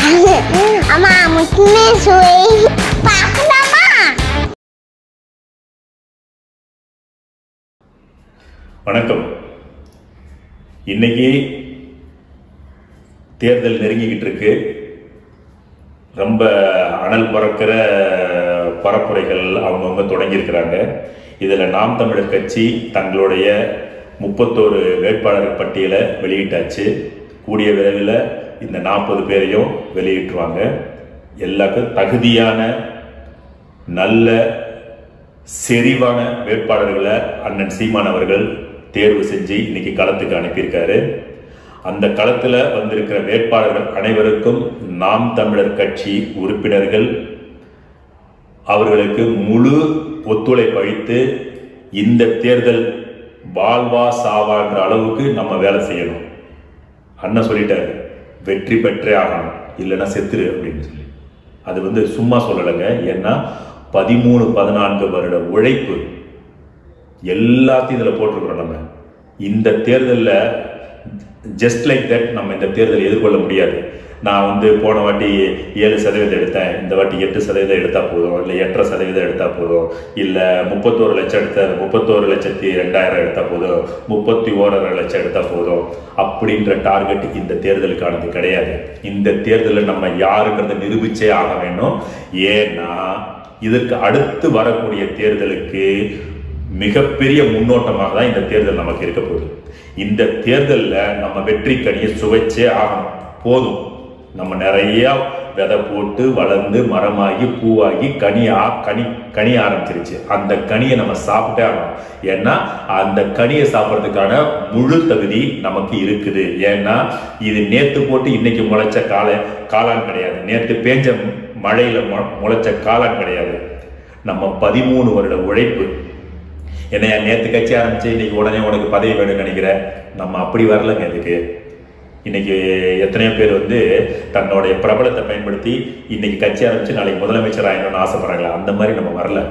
அம்மா முக்கியமே சுவை பார்க்கலாமா வணக்கம் இன்னைக்கு தேர்தல் நெருங்கிக்கிட்டு இருக்கு ரொம்ப அனல் பறக்கிற பரப்புரைகள் அவங்கவுங்க தொடங்கியிருக்கிறாங்க இதில் நாம் தமிழர் கட்சி தங்களுடைய முப்பத்தோரு வேட்பாளர் பட்டியலை வெளியிட்டாச்சு கூடிய விரைவில் இந்த நாற்பது பேரையும் வெளியிட்டுருவாங்க எல்லாருக்கும் தகுதியான நல்ல செறிவான வேட்பாளர்களை அண்ணன் சீமான் அவர்கள் தேர்வு செஞ்சு இன்னைக்கு களத்துக்கு அனுப்பியிருக்காரு அந்த களத்தில் வந்திருக்கிற வேட்பாளர்கள் அனைவருக்கும் நாம் தமிழர் கட்சி உறுப்பினர்கள் அவர்களுக்கு முழு ஒத்துழைப்பு அளித்து இந்த தேர்தல் வாழ்வா சாவான்ற அளவுக்கு நம்ம வேலை செய்யணும் அண்ணன் சொல்லிட்டாரு வெற்றி பெற்றே ஆகணும் இல்லைன்னா செத்துரு அப்படின்னு சொல்லி அது வந்து சும்மா சொல்லலைங்க ஏன்னா பதிமூணு பதினான்கு வருட உழைப்பு எல்லாத்தையும் இதில் போட்டிருக்கிறோம் நம்ம இந்த தேர்தலில் ஜஸ்ட் லைக் தட் நம்ம இந்த தேர்தலை எதிர்கொள்ள முடியாது நான் வந்து போன வாட்டி ஏழு சதவீதம் எடுத்தேன் இந்த வாட்டி எட்டு சதவீதம் எடுத்தால் போதும் இல்லை எட்டரை சதவீதம் எடுத்தால் போதும் இல்லை முப்பத்தோரு லட்சம் எடுத்த முப்பத்தோரு லட்சத்தி ரெண்டாயிரம் எடுத்தால் போதும் முப்பத்தி ஓரரை லட்சம் எடுத்தால் போதும் அப்படின்ற டார்கெட் இந்த தேர்தலுக்கானது கிடையாது இந்த தேர்தலில் நம்ம யாருன்றதை நிரூபிச்சே ஆக வேண்டும் ஏன்னா இதற்கு அடுத்து வரக்கூடிய தேர்தலுக்கு மிகப்பெரிய முன்னோட்டமாக தான் இந்த தேர்தல் நமக்கு இருக்க போகுது இந்த தேர்தலில் நம்ம வெற்றி கனியை சுவைச்சே ஆகணும் போதும் நம்ம நிறைய விதை போட்டு வளர்ந்து மரமாகி பூவாகி கனி ஆ கனி கனி ஆரம்பிச்சிருச்சு அந்த கனியை நம்ம சாப்பிட்டே ஆகணும் ஏன்னா அந்த கனியை சாப்பிட்றதுக்கான முழு தகுதி நமக்கு இருக்குது ஏன்னா இது நேத்து போட்டு இன்னைக்கு முளைச்ச கால காளான் கிடையாது நேத்து பேஞ்ச மழையில மு- முளைச்ச காளான் கிடையாது நம்ம பதிமூணு வருட உழைப்பு என்னையா நேத்து கட்சி ஆரம்பிச்சு இன்னைக்கு உடனே உனக்கு பதவி வேணும்னு நினைக்கிற நம்ம அப்படி வரலங்க இதுக்கு இன்னைக்கு எத்தனையோ பேர் வந்து தன்னுடைய பிரபலத்தை பயன்படுத்தி இன்னைக்கு கட்சி ஆரம்பிச்சு நாளைக்கு முதலமைச்சர் ஆயிடணும்னு ஆசைப்படுறாங்களா அந்த மாதிரி நம்ம வரல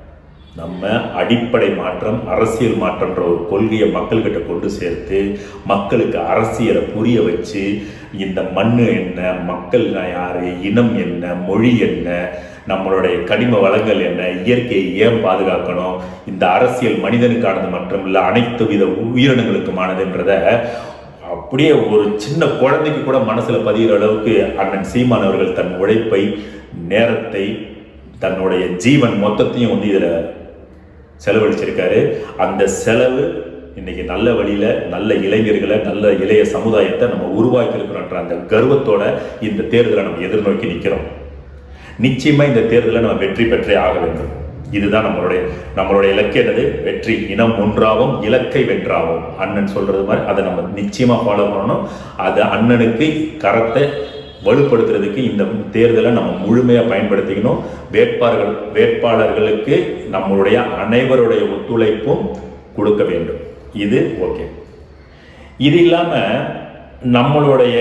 நம்ம அடிப்படை மாற்றம் அரசியல் மாற்றம்ன்ற ஒரு கொள்கையை மக்கள்கிட்ட கொண்டு சேர்த்து மக்களுக்கு அரசியலை புரிய வச்சு இந்த மண்ணு என்ன மக்கள் யாரு இனம் என்ன மொழி என்ன நம்மளுடைய கனிம வளங்கள் என்ன இயற்கையை ஏன் பாதுகாக்கணும் இந்த அரசியல் மனிதனுக்கானது மட்டும் இல்லை அனைத்து வித உயிரினங்களுக்குமானதுன்றத அப்படியே ஒரு சின்ன குழந்தைக்கு கூட மனசுல பதிகிற அளவுக்கு அண்ணன் சீமான் அவர்கள் தன் உழைப்பை நேரத்தை தன்னுடைய ஜீவன் மொத்தத்தையும் வந்து இதுல செலவழிச்சிருக்காரு அந்த செலவு இன்னைக்கு நல்ல வழியில நல்ல இளைஞர்களை நல்ல இளைய சமுதாயத்தை நம்ம உருவாக்கி இருக்கிறோன்ற அந்த கர்வத்தோட இந்த தேர்தலை நம்ம எதிர்நோக்கி நிக்கிறோம் நிச்சயமா இந்த தேர்தலை நம்ம வெற்றி பெற்றே ஆக வேண்டும் இதுதான் நம்மளுடைய நம்மளுடைய இலக்கு என்னது வெற்றி இனம் ஒன்றாவும் இலக்கை வென்றாவும் அண்ணன் சொல்றது மாதிரி அதை நம்ம நிச்சயமா ஃபாலோ பண்ணணும் அது அண்ணனுக்கு கரத்தை வலுப்படுத்துறதுக்கு இந்த தேர்தலை நம்ம முழுமையா பயன்படுத்திக்கணும் வேட்பாளர்கள் வேட்பாளர்களுக்கு நம்மளுடைய அனைவருடைய ஒத்துழைப்பும் கொடுக்க வேண்டும் இது ஓகே இது இல்லாம நம்மளுடைய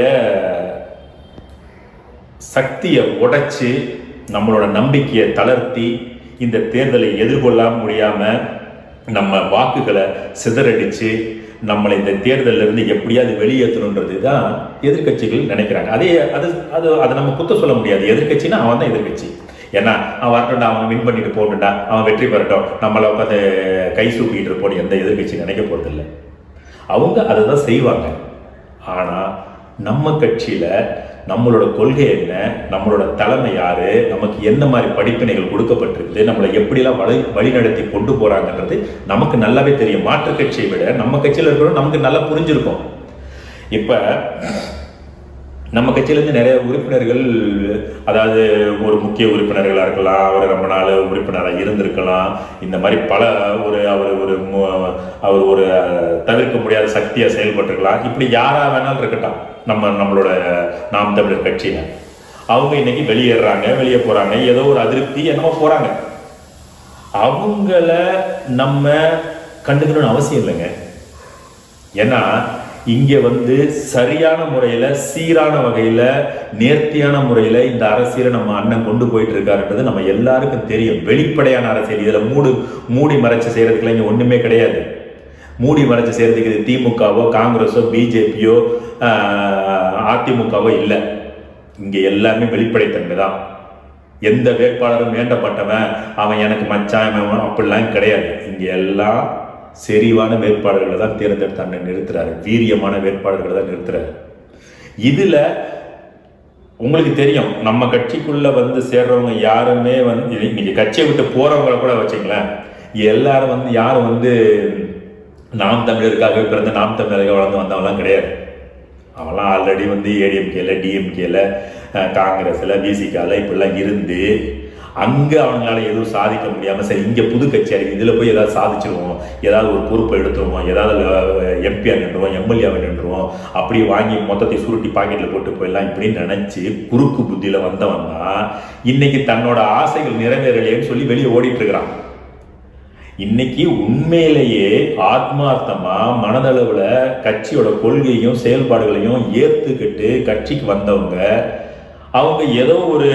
சக்தியை உடைச்சு நம்மளோட நம்பிக்கையை தளர்த்தி இந்த தேர்தலை எதிர்கொள்ள முடியாம நம்ம வாக்குகளை சிதறடிச்சு நம்மளை இந்த தேர்தல்ல இருந்து எப்படியாவது வெளியேற்றணுன்றது தான் எதிர்க்கட்சிகள் நினைக்கிறாங்க அதே அது அது அதை நம்ம குத்த சொல்ல முடியாது எதிர்க்கட்சினா அவன் தான் எதிர்க்கட்சி ஏன்னா அவன் வரட்டும்டா அவன் வின் பண்ணிட்டு போகட்டும்டா அவன் வெற்றி பெறட்டும் நம்மளை உட்காந்து கை சூப்பிக்கிட்டு இருப்போம் எந்த எதிர்க்கட்சி நினைக்க போறதில்லை அவங்க அதை தான் செய்வாங்க ஆனா நம்ம கட்சியில நம்மளோட கொள்கை என்ன நம்மளோட தலைமை யாரு நமக்கு என்ன மாதிரி படிப்பினைகள் கொடுக்கப்பட்டிருக்குது நம்மளை எப்படிலாம் வழி வழிநடத்தி கொண்டு போறாங்கன்றது நமக்கு நல்லாவே தெரியும் மாற்று கட்சியை விட நம்ம கட்சியில இருக்கிறோம் நமக்கு நல்லா புரிஞ்சிருக்கும் இப்ப நம்ம கட்சியிலேருந்து நிறைய உறுப்பினர்கள் அதாவது ஒரு முக்கிய உறுப்பினர்களாக இருக்கலாம் அவர் ரொம்ப நாள் உறுப்பினராக இருந்திருக்கலாம் இந்த மாதிரி பல ஒரு அவர் ஒரு மு- அவர் ஒரு தவிர்க்க முடியாத சக்தியாக செயல்பட்டிருக்கலாம் இப்படி யாராக வேணாலும் இருக்கட்டும் நம்ம நம்மளோட நாம் தமிழர் கட்சியில அவங்க இன்னைக்கு வெளியேறாங்க வெளியே போறாங்க ஏதோ ஒரு அதிருப்தி என்னமோ போறாங்க அவங்கள நம்ம கண்டுக்கணும்னு அவசியம் இல்லைங்க ஏன்னா இங்க வந்து சரியான முறையில சீரான வகையில நேர்த்தியான முறையில இந்த அரசியலை நம்ம அண்ணன் கொண்டு போயிட்டு இருக்காருன்றது நம்ம எல்லாருக்கும் தெரியும் வெளிப்படையான அரசியல் இதுல மூடு மூடி மறைச்சு செய்யறதுக்குலாம் இங்க ஒண்ணுமே கிடையாது மூடி மறைச்சு செய்யறதுக்கு இது திமுகவோ காங்கிரஸோ பிஜேபியோ அதிமுகவோ இல்லை இங்க எல்லாமே வெளிப்படைத்தன்மை தான் எந்த வேட்பாளரும் வேண்டப்பட்டவன் அவன் எனக்கு மச்சான் இவன் அப்படிலாம் கிடையாது இங்க எல்லாம் செறிவான வேட்பாளர்களை தான் தேர்ந்தெடுத்து அண்ணன் நிறுத்துறாரு வீரியமான வேட்பாளர்களை தான் நிறுத்துறாரு இதுல உங்களுக்கு தெரியும் நம்ம கட்சிக்குள்ள வந்து சேர்றவங்க யாருமே வந்து நீங்க கட்சியை விட்டு போறவங்கள கூட வச்சுங்களேன் எல்லாரும் வந்து யாரும் வந்து நாம் தமிழருக்காக பிறந்த நாம் தமிழர்கள் வளர்ந்து வந்தவங்களாம் கிடையாது அவன்லாம் ஆல்ரெடி வந்து ஏடிஎம்கேல டிஎம்கேல காங்கிரஸ்ல பிசிகால இப்படிலாம் இருந்து அங்கே அவங்களால எதுவும் சாதிக்க முடியாமல் சரி இங்கே புது கட்சி இருக்கு இதில் போய் ஏதாவது சாதிச்சிருவோம் ஏதாவது ஒரு பொறுப்பை எடுத்துருவோம் ஏதாவது எம்பியாக நின்றுவோம் எம்எல்ஏவை நின்றுவோம் அப்படி வாங்கி மொத்தத்தை சுருட்டி பாக்கெட்டில் போட்டு போயிடலாம் இப்படின்னு நினச்சி குறுக்கு புத்தியில் வந்தவன் தான் இன்னைக்கு தன்னோட ஆசைகள் நிறைவேறலையேன்னு சொல்லி வெளியே ஓடிட்டு இருக்கிறான் இன்னைக்கு உண்மையிலேயே ஆத்மார்த்தமா மனதளவுல கட்சியோட கொள்கையும் செயல்பாடுகளையும் ஏத்துக்கிட்டு கட்சிக்கு வந்தவங்க அவங்க ஏதோ ஒரு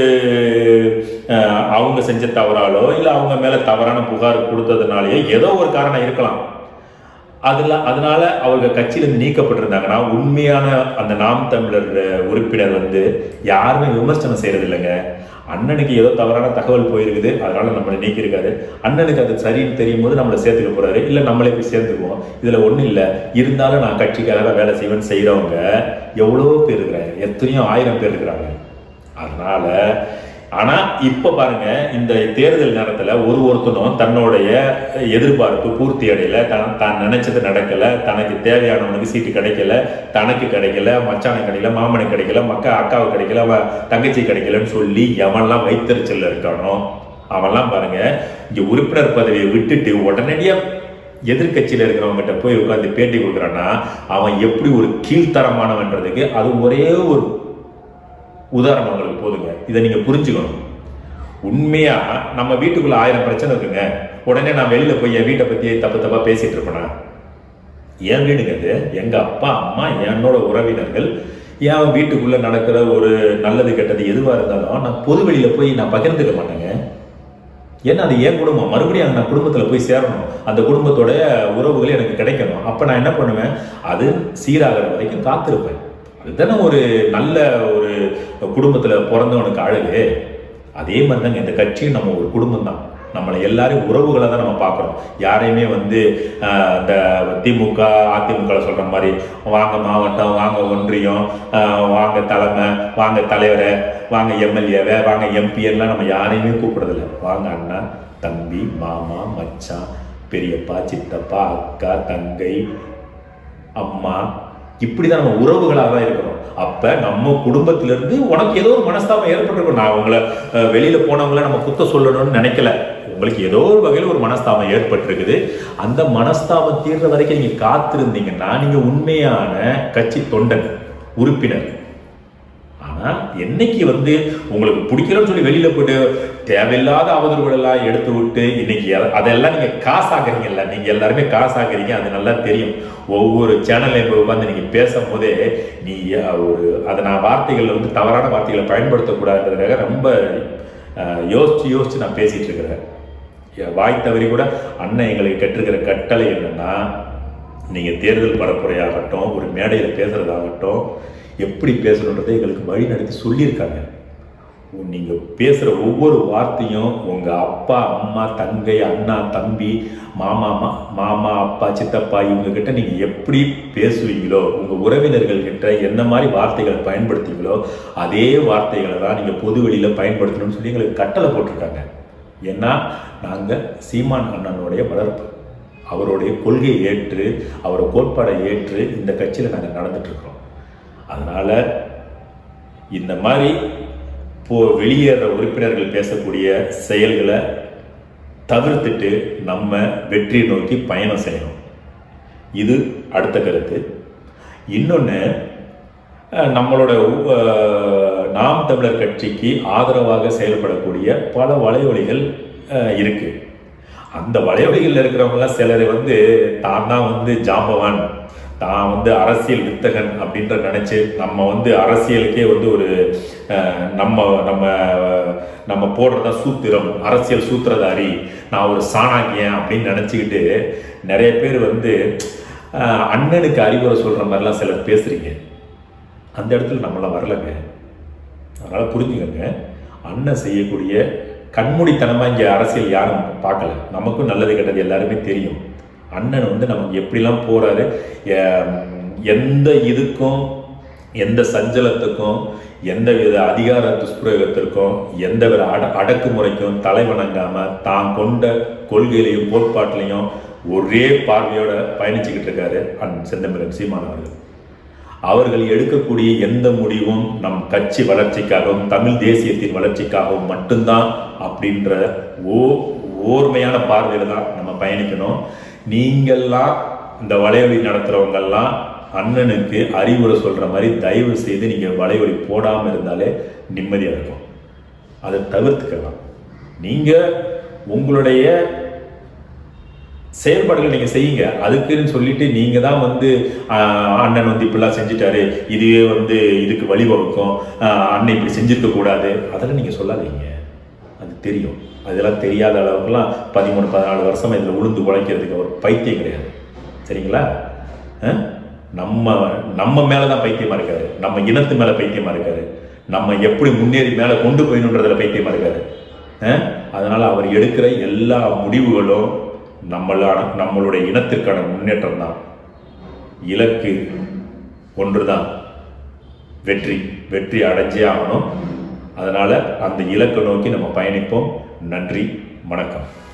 அஹ், அவங்க செஞ்ச தவறாலோ இல்லை அவங்க மேல தவறான புகார் கொடுத்ததுனாலயோ ஏதோ ஒரு காரணம் இருக்கலாம் அதுல அதனால அவங்க கட்சியிலிருந்து நீக்கப்பட்டிருந்தாங்கன்னா உண்மையான அந்த நாம் தமிழர் அஹ், உறுப்பினர் வந்து யாருமே விமர்சனம் செய்யறது இல்லைங்க அண்ணனுக்கு ஏதோ தவறான தகவல் போயிருக்குது அதனால நம்மளை நீக்கியிருக்காரு அண்ணனுக்கு அது சரின்னு தெரியும் போது நம்மளை சேர்த்துக்க போறாரு இல்லை நம்மளே போய் சேர்ந்துக்குவோம் இதுல ஒண்ணும் இல்லை இருந்தாலும் நான் கட்சிக்காக தான் வேலை செய்வேன்னு செய்றவங்க எவ்வளவோ பேர் இருக்கிறாங்க எத்தனையோ ஆயிரம் பேர் இருக்கிறாங்க அதனால ஆனா இப்ப பாருங்க இந்த தேர்தல் நேரத்துல ஒரு ஒருத்தனும் தன்னுடைய எதிர்பார்ப்பு பூர்த்தி அடையல தான் தான் நினைச்சது நடக்கல தனக்கு தேவையானவனுக்கு சீட்டு கிடைக்கல தனக்கு கிடைக்கல மச்சானுக்கு கிடைக்கல மாமனுக்கு கிடைக்கல மக்கா அக்காவுக்கு கிடைக்கல அவ தங்கச்சி கிடைக்கலன்னு சொல்லி எவன்லாம் வைத்தறிச்சல்ல இருக்கானோ அவன்லாம் பாருங்க இங்க உறுப்பினர் பதவியை விட்டுட்டு உடனடியா எதிர்க்கட்சியில் இருக்கிறவங்ககிட்ட போய் உட்காந்து பேட்டி கொடுக்குறான்னா அவன் எப்படி ஒரு கீழ்த்தரமானவன்றதுக்கு அது ஒரே ஒரு உதாரணம் உங்களுக்கு போதுங்க இதை நீங்க புரிஞ்சுக்கணும் உண்மையா நம்ம வீட்டுக்குள்ள ஆயிரம் பிரச்சனை இருக்குங்க உடனே நான் வெளியில போய் என் வீட்டை பத்தி தப்பு தப்பா பேசிட்டு இருப்பேனா என் வீடுங்க அது எங்க அப்பா அம்மா என்னோட உறவினர்கள் என் வீட்டுக்குள்ள நடக்கிற ஒரு நல்லது கெட்டது எதுவா இருந்தாலும் நான் பொது வெளியில போய் நான் பகிர்ந்துக்க மாட்டேங்க ஏன்னா அது என் குடும்பம் மறுபடியும் அந்த நான் குடும்பத்துல போய் சேரணும் அந்த குடும்பத்தோட உறவுகள் எனக்கு கிடைக்கணும் அப்ப நான் என்ன பண்ணுவேன் அது சீராகிற வரைக்கும் காத்திருப்பேன் அதுதானே ஒரு நல்ல ஒரு குடும்பத்துல பிறந்தவனுக்கு அழகு அதே மாதிரி தாங்க இந்த கட்சியும் நம்ம ஒரு குடும்பம் தான் நம்மளை எல்லாரும் உறவுகளை தான் நம்ம பார்க்குறோம் யாரையுமே வந்து ஆஹ், இந்த திமுக அதிமுக சொல்ற மாதிரி வாங்க மாவட்டம் வாங்க ஒன்றியம் ஆஹ், வாங்க தலைமை வாங்க தலைவரை வாங்க எம்எல்ஏவை வாங்க எம்பி எல்லாம் நம்ம யாரையுமே கூப்பிடுறதில்ல வாங்க அண்ணா தம்பி மாமா மச்சான் பெரியப்பா சித்தப்பா அக்கா தங்கை அம்மா இப்படிதான் நம்ம உறவுகளாக தான் இருக்கிறோம் அப்ப நம்ம குடும்பத்தில இருந்து உனக்கு ஏதோ ஒரு மனஸ்தாபம் ஏற்பட்டிருக்கும் நான் உங்களை அஹ், வெளியில போனவங்கள நம்ம குத்த சொல்லணும்னு நினைக்கல உங்களுக்கு ஏதோ ஒரு வகையில் ஒரு மனஸ்தாபம் ஏற்பட்டிருக்குது அந்த மனஸ்தாபம் தீர்ற வரைக்கும் நீங்க காத்திருந்தீங்கன்னா நீங்க உண்மையான கட்சி தொண்டன் உறுப்பினர் ஆனா என்னைக்கு வந்து உங்களுக்கு பிடிக்கலன்னு சொல்லி வெளியில போயிட்டு தேவையில்லாத அவதூறுகள் எல்லாம் எடுத்து விட்டு இன்னைக்கு அத- அதெல்லாம் நீங்க காசாக்குறீங்கல்ல நீங்க எல்லாருமே காசாக்குறீங்க அது நல்லா தெரியும் ஒவ்வொரு சேனல்ல போய் உட்காந்து நீங்க பேசும்போதே நீ அஹ், ஒரு அதை நான் வார்த்தைகள்ல வந்து தவறான வார்த்தைகளை பயன்படுத்தக்கூடாதுன்றதுக்காக ரொம்ப அஹ், யோசிச்சு யோசிச்சு நான் பேசிட்டு இருக்கிறேன் என் வாய் தவறி கூட அண்ணன் எங்களுக்கு கட்டிருக்கிற கட்டளை என்னன்னா நீங்க தேர்தல் பரப்புரையாகட்டும் ஒரு மேடையில பேசுறதாகட்டும் எப்படி பேசணுன்றதை எங்களுக்கு வழி நடத்தி சொல்லியிருக்காங்க உ- நீங்க பேசுற ஒவ்வொரு வார்த்தையும் உங்க அப்பா அம்மா தங்கை அண்ணா தம்பி மாமா மா- மாமா அப்பா சித்தப்பா இவங்க கிட்ட நீங்க எப்படி பேசுவீங்களோ உங்க உறவினர்கள் கிட்ட என்ன மாதிரி வார்த்தைகளை பயன்படுத்துவீங்களோ அதே வார்த்தைகளை தான் நீங்க பொது வெளியில பயன்படுத்தணும்னு சொல்லி எங்களுக்கு கட்டளை போட்டிருக்காங்க ஏன்னா நாங்க சீமான் அண்ணனுடைய வளர்ப்பு அவருடைய கொள்கையை ஏற்று அவரோட கோட்பாடை ஏற்று இந்த கட்சியில நாங்க நடந்துட்டு இருக்கிறோம் அதனால இந்த மாதிரி போ வெளியேற உறுப்பினர்கள் பேசக்கூடிய செயல்களை தவிர்த்துட்டு நம்ம வெற்றியை நோக்கி பயணம் செய்யணும் இது அடுத்த கருத்து இன்னொன்று நம்மளோட அஹ், நாம் தமிழர் கட்சிக்கு ஆதரவாக செயல்படக்கூடிய பல வலைவலிகள் அஹ், இருக்கு அந்த வலைவலிகளில் இருக்கிறவங்கலாம் சிலர் வந்து தான் தான் வந்து ஜாம்பவான் தான் வந்து அரசியல் வித்தகன் அப்படின்ற நினைச்சு நம்ம வந்து அரசியலுக்கே வந்து ஒரு அஹ், நம்ம நம்ம நம்ம போடுறதா சூத்திரம் அரசியல் சூத்திரதாரி நான் ஒரு சாணாக்கியன் அப்படின்னு நினச்சிக்கிட்டு நிறைய பேர் வந்து அஹ், அண்ணனுக்கு அறிவுரை சொல்ற மாதிரிலாம் சிலர் பேசுறீங்க அந்த இடத்துல நம்மளாம் வரலங்க அதனால் புரிஞ்சுக்கங்க அண்ணன் செய்யக்கூடிய கண்மூடித்தனமாக இங்கே அரசியல் யாரும் பார்க்கல நமக்கும் நல்லது கெட்டது எல்லாருமே தெரியும் அண்ணன் வந்து நமக்கு எப்படிலாம் போகிறாரு எந்த இதுக்கும் எந்த சஞ்சலத்துக்கும் எந்த வித அதிகார துஷ்பிரயோகத்திற்கும் எந்த வித அட அடக்குமுறைக்கும் தலை வணங்காம தான் கொண்ட கொள்கையிலையும் கோட்பாட்டிலையும் ஒரே பார்வையோட பயணிச்சுக்கிட்டு இருக்காரு அண்ணன் செந்தமிழன் சீமான் அவர்கள் அவர்கள் எடுக்கக்கூடிய எந்த முடிவும் நம் கட்சி வளர்ச்சிக்காகவும் தமிழ் தேசியத்தின் வளர்ச்சிக்காகவும் மட்டும்தான் அப்படின்ற ஓ ஓர்மையான பார்வையில் தான் நம்ம பயணிக்கணும் நீங்கள்லாம் இந்த வலையொலி நடத்துகிறவங்கெல்லாம் அண்ணனுக்கு அறிவுரை சொல்கிற மாதிரி தயவு செய்து நீங்கள் வலையொலி போடாமல் இருந்தாலே நிம்மதியாக இருக்கும் அதை தவிர்த்துக்கலாம் நீங்கள் உங்களுடைய செயல்பாடுகள் நீங்கள் செய்யுங்க அதுக்குன்னு சொல்லிட்டு நீங்கள் தான் வந்து ஆஹ், அண்ணன் வந்து இப்படிலாம் செஞ்சுட்டாரு இதுவே வந்து இதுக்கு வழிவகுக்கும் ஆஹ், அண்ணன் இப்படி செஞ்சிருக்க கூடாது அதெல்லாம் நீங்கள் சொல்லாதீங்க அது தெரியும் அதெல்லாம் தெரியாத அளவுக்குலாம் பதிமூணு பதினாலு வருஷம் இதில் உளுந்து உழைக்கிறதுக்கு ஒரு பைத்தியம் கிடையாது சரிங்களா ஆஹ்? நம்ம நம்ம மேலே தான் பைத்தியமாக இருக்காரு நம்ம இனத்து மேலே பைத்தியமாக இருக்காரு நம்ம எப்படி முன்னேறி மேலே கொண்டு போயணுன்றதுல பைத்தியமாக இருக்காரு ஆஹ்? அதனால அவர் எடுக்கிற எல்லா முடிவுகளும் நம்மளான நம்மளுடைய இனத்திற்கான முன்னேற்றம் தான் இலக்கு ஒன்றுதான் வெற்றி வெற்றி அடைஞ்சே ஆகணும் அதனால அந்த இலக்கை நோக்கி நம்ம பயணிப்போம் நன்றி வணக்கம்